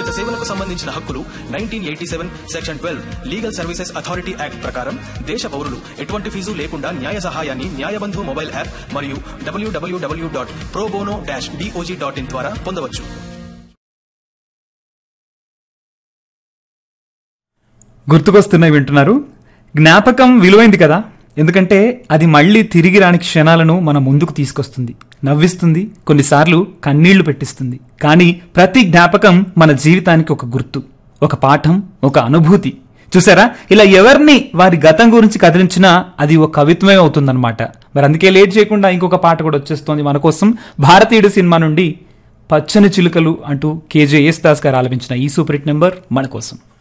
ప్రభుత్వేతర సేవలకు సంబంధించిన హక్కులు nineteen eighty seven section twelve legal services authority act ప్రకారం దేశ పౌరులు ఎటువంటి ఫీజు లేకుండా న్యాయ సహాయాన్ని న్యాయబంధు మొబైల్ యాప్ మరియు డబ్ల్యూడబ్ల్యూడబ్ల్యూ dot pro bono dash DOJ dot in ద్వారా పొందవచ్చు గుర్తుకొస్తున్నాయి వింటున్నారు జ్ఞాపకం విలువైంది కదా ఎందుకంటే అది మళ్ళీ తిరిగి రాని క్షణాలను మన ముందుకు తీసుకొస్తుంది నవ్విస్తుంది కొన్నిసార్లు కన్నీళ్లు పెట్టిస్తుంది కానీ ప్రతి జ్ఞాపకం మన జీవితానికి ఒక గుర్తు ఒక పాఠం ఒక అనుభూతి చూసారా ఇలా ఎవరిని వారి గతం గురించి కదిలించినా అది ఒక కవిత్వమే అవుతుందన్నమాట మరి అందుకే లేట్ చేయకుండా ఇంకొక పాట కూడా వచ్చేస్తోంది మన కోసం భారతీయుడు సినిమా నుండి పచ్చని చిలుకలు అంటూ కేజే యేసుదాస్ గారు ఆలపించిన ఈ సూపర్ హిట్ నెంబర్ మన కోసం